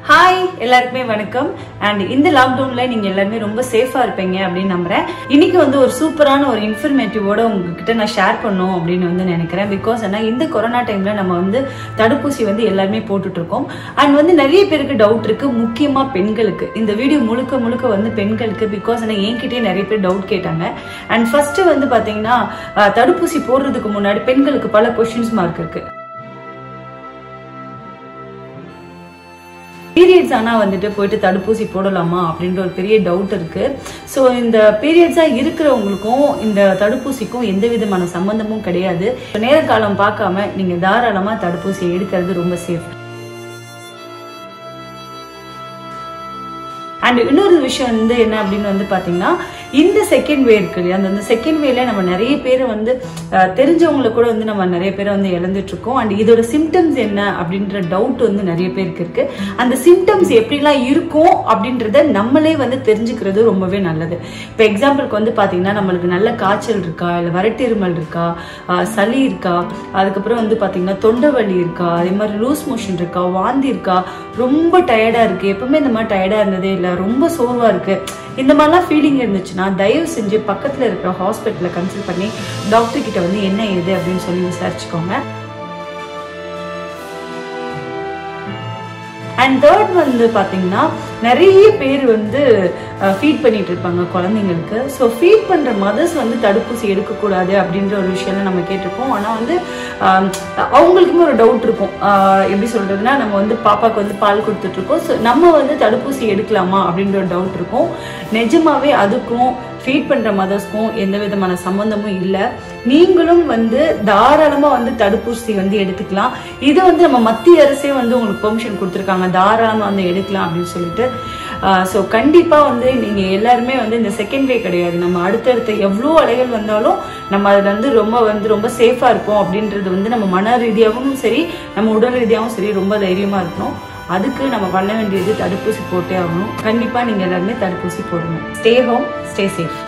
hi எல்லாருக்குமே வணக்கம் and இந்த லாக்டவுன்ல நீங்க எல்லாருமே ரொம்ப சேஃபா இருப்பீங்க அப்படின்னு நம்புறேன் இன்னைக்கு வந்து ஒரு சூப்பரான ஒரு இன்ஃபர்மேட்டிவோட உங்ககிட்ட நான் ஷேர் பண்ணும் அப்படின்னு வந்து நினைக்கிறேன் பிகாஸ் ஏன்னா இந்த கொரோனா டைம்ல நம்ம வந்து தடுப்பூசி வந்து எல்லாருமே போட்டுட்டு இருக்கோம் அண்ட் வந்து நிறைய பேருக்கு டவுட் இருக்கு முக்கியமா பெண்களுக்கு இந்த வீடியோ முழுக்க முழுக்க வந்து பெண்களுக்கு பிகாஸ் ஏன்னா என்கிட்டயே நிறைய பேர் டவுட் கேட்டாங்க அண்ட் ஃபர்ஸ்ட் வந்து பாத்தீங்கன்னா அஹ், தடுப்பூசி போடுறதுக்கு முன்னாடி பெண்களுக்கு பல கொஸ்டின்ஸ் மார்க் இருக்கு பீரியட்ஸ் ஆனா வந்துட்டு போயிட்டு தடுப்பூசி போடலாமா அப்படின்ற ஒரு பெரிய டவுட் இருக்கு ஸோ இந்த பீரியட்ஸா இருக்கிறவங்களுக்கும் இந்த தடுப்பூசிக்கும் எந்த விதமான சம்பந்தமும் கிடையாது நேர காலம் பார்க்காம நீங்க தாராளமா தடுப்பூசி எடுக்கிறது ரொம்ப சேஃப் அண்ட் இன்னொரு விஷயம் வந்து என்ன அப்படின்னு வந்து பாத்தீங்கன்னா இந்த செகண்ட் வே இருக்கு இல்லையா அந்த செகண்ட் வேல நம்ம நிறைய பேர் வந்து அஹ், தெரிஞ்சவங்கள கூட வந்து நம்ம நிறைய பேரை வந்து இழந்துட்டு இருக்கோம் அண்ட் இதோட சிம்டம்ஸ் என்ன அப்படின்ற டவுட் வந்து நிறைய பேருக்கு இருக்கு அந்த சிம்டம்ஸ் எப்படிலாம் இருக்கும் அப்படின்றத நம்மளே வந்து தெரிஞ்சுக்கிறது ரொம்பவே நல்லது இப்போ எக்ஸாம்பிளுக்கு வந்து பாத்தீங்கன்னா நம்மளுக்கு நல்ல காய்ச்சல் இருக்கா இல்லை வறட்டிருமல் இருக்கா அஹ், சளி இருக்கா அதுக்கப்புறம் வந்து பாத்தீங்கன்னா தொண்டை வலி இருக்கா அதே மாதிரி லூஸ் மோஷன் இருக்கா வாந்தி இருக்கா ரொம்ப டயர்டா இருக்கு எப்பவுமே இந்த மாதிரி டயர்டா இருந்ததே இல்லை ரொம்ப சோர்வா இருக்கு இந்த மாதிரிலாம் ஃபீலிங் இருந்துச்சுன்னா தயவு செஞ்சு பக்கத்துல இருக்கிற ஹாஸ்பிட்டலை கன்சல்ட் பண்ணி டாக்டர் கிட்ட வந்து என்ன ஏது அப்படின்னு சொல்லி விசாரிச்சுக்கோங்க அண்ட் தேர்ட் வந்து பார்த்தீங்கன்னா நிறைய பேர் வந்து ஃபீட் பண்ணிட்டு இருப்பாங்க குழந்தைங்களுக்கு ஸோ ஃபீட் பண்ணுற மதர்ஸ் வந்து தடுப்பூசி எடுக்கக்கூடாது அப்படின்ற ஒரு விஷயம்லாம் நம்ம கேட்டிருப்போம் ஆனால் வந்து ஆம், அவங்களுக்குமே ஒரு டவுட் இருக்கும் ஆஹ் எப்படி சொல்றதுன்னா நம்ம வந்து பாப்பாக்கு வந்து பால் கொடுத்துட்டு இருக்கோம் ஸோ நம்ம வந்து தடுப்பூசி எடுக்கலாமா அப்படின்ற ஒரு டவுட் இருக்கும் நிஜமாவே அதுக்கும் ஃபீட் பண்ற மதர்ஸ்க்கும் எந்த விதமான சம்பந்தமும் இல்லை நீங்களும் வந்து தாராளமா வந்து தடுப்பூசி வந்து எடுத்துக்கலாம் இது வந்து நம்ம மத்திய அரசே வந்து உங்களுக்கு பெர்மிஷன் கொடுத்துருக்காங்க தாராளமா வந்து எடுக்கலாம் அப்படின்னு சொல்லிட்டு ஸோ கண்டிப்பா வந்து நீங்க எல்லாருமே வந்து இந்த செகண்ட் வே கிடையாது நம்ம அடுத்தடுத்த எவ்வளோ அலைகள் வந்தாலும் நம்ம அதுல வந்து ரொம்ப வந்து ரொம்ப சேஃபா இருப்போம் அப்படின்றது வந்து நம்ம மன ரீதியாகவும் சரி நம்ம உடல் ரீதியாகவும் சரி ரொம்ப தைரியமா இருக்கணும் அதுக்கு நம்ம பண்ண வேண்டியது தடுப்பூசி போட்டே ஆகணும் கண்டிப்பா நீங்க எல்லாருமே தடுப்பூசி போடணும் ஸ்டே ஹோம் ஸ்டே சேஃப்